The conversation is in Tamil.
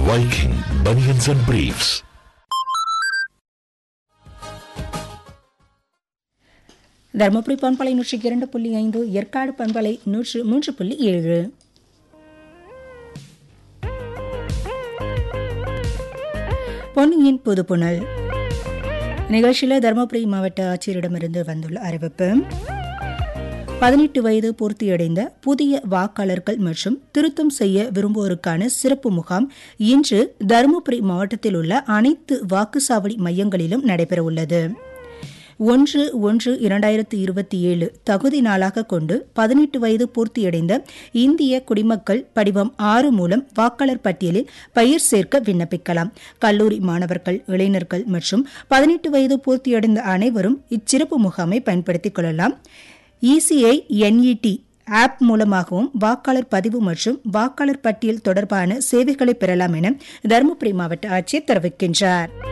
Viking Bunions and Briefs. Dharmapuri பண்பலை நூற்றி இரண்டு புள்ளி ஐந்து ஏற்காடு பண்பலை நூற்று மூன்று புள்ளி ஏழு பொன்னியின் புதுப்புணல் நிகழ்ச்சியில் தருமபுரி மாவட்ட ஆட்சியரிடமிருந்து வந்துள்ள அறிவிப்பு பதினெட்டு வயது பூர்த்தியடைந்த புதிய வாக்காளர்கள் மற்றும் திருத்தம் செய்ய விரும்புவோருக்கான சிறப்பு முகாம் இன்று தருமபுரி மாவட்டத்தில் உள்ள அனைத்து வாக்குச்சாவடி மையங்களிலும் நடைபெறவுள்ளது ஒன்று ஒன்று இரண்டாயிரத்தி இருபத்தி ஏழு தகுதி நாளாக கொண்டு பதினெட்டு வயது பூர்த்தியடைந்த இந்திய குடிமக்கள் படிவம் ஆறு மூலம் வாக்காளர் பட்டியலில் பெயர் சேர்க்க விண்ணப்பிக்கலாம் கல்லூரி மாணவர்கள் இளைஞர்கள் மற்றும் பதினெட்டு வயது பூர்த்தியடைந்த அனைவரும் இச்சிறப்பு முகாமை பயன்படுத்திக் கொள்ளலாம் இசிஐ என்இடி ஆப் மூலமாகவும் வாக்காளர் பதிவு மற்றும் வாக்காளர் பட்டியல் தொடர்பான சேவைகளை பெறலாம் என தருமபுரி மாவட்ட ஆட்சியர் தெரிவிக்கின்றார்